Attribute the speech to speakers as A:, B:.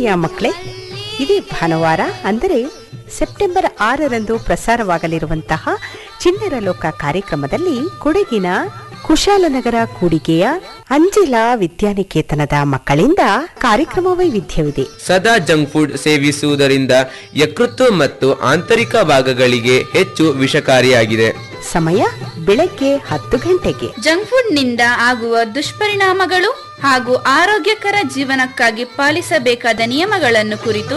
A: ಆತ್ಮೀಯ ಮಕ್ಕಳೇ ಇದೇ ಭಾನುವಾರ ಅಂದರೆ ಸೆಪ್ಟೆಂಬರ್ ಆರರಂದು ಪ್ರಸಾರವಾಗಲಿರುವಂತಹ ಚಿಣ್ಣರ ಲೋಕ ಕಾರ್ಯಕ್ರಮದಲ್ಲಿ ಕೊಡಗಿನ ಕುಶಾಲನಗರ ಕೂಡಿಗೆಯ ಅಂಜಿಲಾ ವಿದ್ಯಾನಿಕೇತನದ ಮಕ್ಕಳಿಂದ ಕಾರ್ಯಕ್ರಮ ವೈವಿಧ್ಯವಿದೆ
B: ಸದಾ ಜಂಕ್ ಫುಡ್ ಸೇವಿಸುವುದರಿಂದ ಯಕೃತ್ತು ಮತ್ತು ಆಂತರಿಕ ಭಾಗಗಳಿಗೆ ಹೆಚ್ಚು ವಿಷಕಾರಿಯಾಗಿದೆ
A: ಸಮಯ ಬೆಳಗ್ಗೆ ಹತ್ತು ಗಂಟೆಗೆ
C: ಜಂಕ್ ಫುಡ್ ನಿಂದ ಆಗುವ ದುಷ್ಪರಿಣಾಮಗಳು ಹಾಗೂ ಆರೋಗ್ಯಕರ ಜೀವನಕ್ಕಾಗಿ ಪಾಲಿಸಬೇಕಾದ ನಿಯಮಗಳನ್ನು ಕುರಿತು